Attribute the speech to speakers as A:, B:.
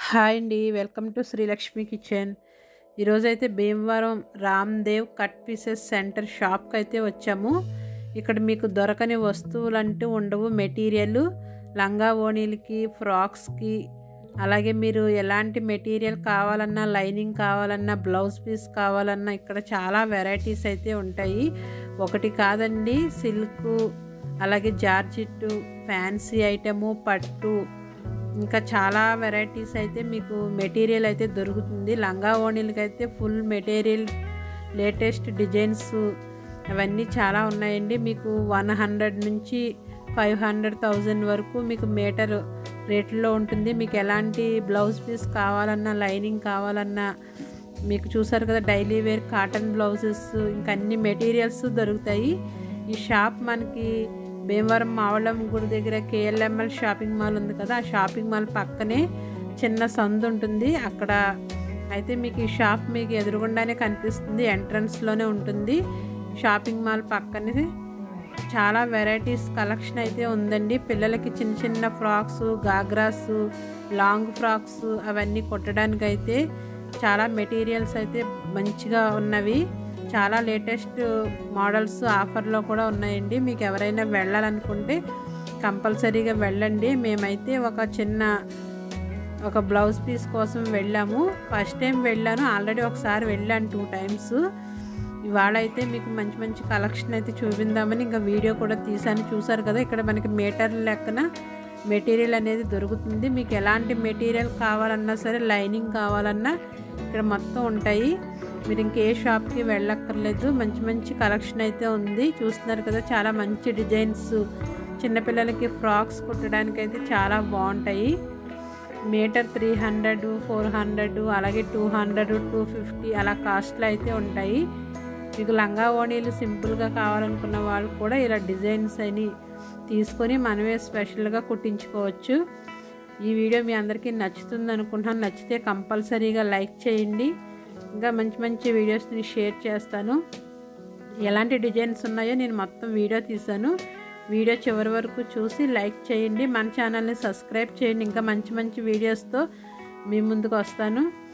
A: hi అండి welcome to Srilakshmi kitchen ఈరోజైతే Bhimavaram Ramdev cut pieces centre షాప్కి అయితే వచ్చాము ఇక్కడ మీకు దొరకని వస్తువులు అంటూ ఉండవు మెటీరియల్ లంగా ఓణీలకి ఫ్రాక్స్కి అలాగే మీరు ఎలాంటి మెటీరియల్ కావాలన్నా లైనింగ్ కావాలన్నా బ్లౌజ్ పీస్ కావాలన్నా ఇక్కడ చాలా వెరైటీస్ అయితే ఉంటాయి ఒకటి కాదండి సిల్క్ అలాగే జార్జిట్టు ఫ్యాన్సీ ఐటము పట్టు ఇంకా చాలా వెరైటీస్ అయితే మీకు మెటీరియల్ అయితే దొరుకుతుంది లంగా ఓణీలకి అయితే ఫుల్ మెటీరియల్ లేటెస్ట్ డిజైన్స్ అవన్నీ చాలా ఉన్నాయండి మీకు వన్ హండ్రెడ్ నుంచి ఫైవ్ హండ్రెడ్ థౌజండ్ వరకు మీకు మీటర్ రేట్లో ఉంటుంది మీకు ఎలాంటి బ్లౌజ్ పీస్ కావాలన్నా లైనింగ్ కావాలన్నా మీకు చూసారు కదా డైలీ వేర్ కాటన్ బ్లౌజెస్ ఇంకా అన్ని మెటీరియల్స్ దొరుకుతాయి ఈ షాప్ మనకి భీమవరం మావళం గుడి దగ్గర కేఎల్ఎంఎల్ షాపింగ్ మాల్ ఉంది కదా ఆ షాపింగ్ మాల్ పక్కనే చిన్న సందు ఉంటుంది అక్కడ అయితే మీకు ఈ షాప్ మీకు ఎదురుగుండానే కనిపిస్తుంది ఎంట్రన్స్లోనే ఉంటుంది షాపింగ్ మాల్ పక్కనే చాలా వెరైటీస్ కలెక్షన్ అయితే ఉందండి పిల్లలకి చిన్న చిన్న ఫ్రాక్స్ గాగ్రాస్ లాంగ్ ఫ్రాక్స్ అవన్నీ కుట్టడానికి అయితే చాలా మెటీరియల్స్ అయితే మంచిగా ఉన్నవి చాలా లేటెస్ట్ మోడల్స్ ఆఫర్లో కూడా ఉన్నాయండి మీకు ఎవరైనా వెళ్ళాలనుకుంటే కంపల్సరీగా వెళ్ళండి మేమైతే ఒక చిన్న ఒక బ్లౌజ్ పీస్ కోసం వెళ్ళాము ఫస్ట్ టైం వెళ్ళాను ఆల్రెడీ ఒకసారి వెళ్ళాను టూ టైమ్స్ ఇవాళ అయితే మీకు మంచి మంచి కలెక్షన్ అయితే చూపిందామని ఇంకా వీడియో కూడా తీసాను చూసారు కదా ఇక్కడ మనకి మీటర్ లెక్కన మెటీరియల్ అనేది దొరుకుతుంది మీకు ఎలాంటి మెటీరియల్ కావాలన్నా సరే లైనింగ్ కావాలన్నా ఇక్కడ మొత్తం ఉంటాయి మీరు ఇంకే షాప్కి వెళ్ళక్కర్లేదు మంచి మంచి కలెక్షన్ అయితే ఉంది చూస్తున్నారు కదా చాలా మంచి డిజైన్స్ చిన్నపిల్లలకి ఫ్రాక్స్ కుట్టడానికి అయితే చాలా బాగుంటాయి metre three hundred four hundred అలాగే టూ హండ్రెడ్ టూ ఫిఫ్టీ అలా కాస్ట్లో అయితే ఉంటాయి మీకు లంగా ఓణీలు సింపుల్గా కావాలనుకున్న వాళ్ళు కూడా ఇలా డిజైన్స్ అని తీసుకొని మనమే స్పెషల్గా కుట్టించుకోవచ్చు ఈ వీడియో మీ అందరికీ నచ్చుతుంది అనుకుంటున్నాను నచ్చితే కంపల్సరీగా లైక్ చేయండి ఇంకా మంచి మంచి వీడియోస్ని షేర్ చేస్తాను ఎలాంటి డిజైన్స్ ఉన్నాయో నేను మొత్తం వీడియో తీసాను వీడియో చివరి వరకు చూసి లైక్ చేయండి మన ఛానల్ని సబ్స్క్రైబ్ చేయండి ఇంకా మంచి మంచి వీడియోస్తో మీ ముందుకు వస్తాను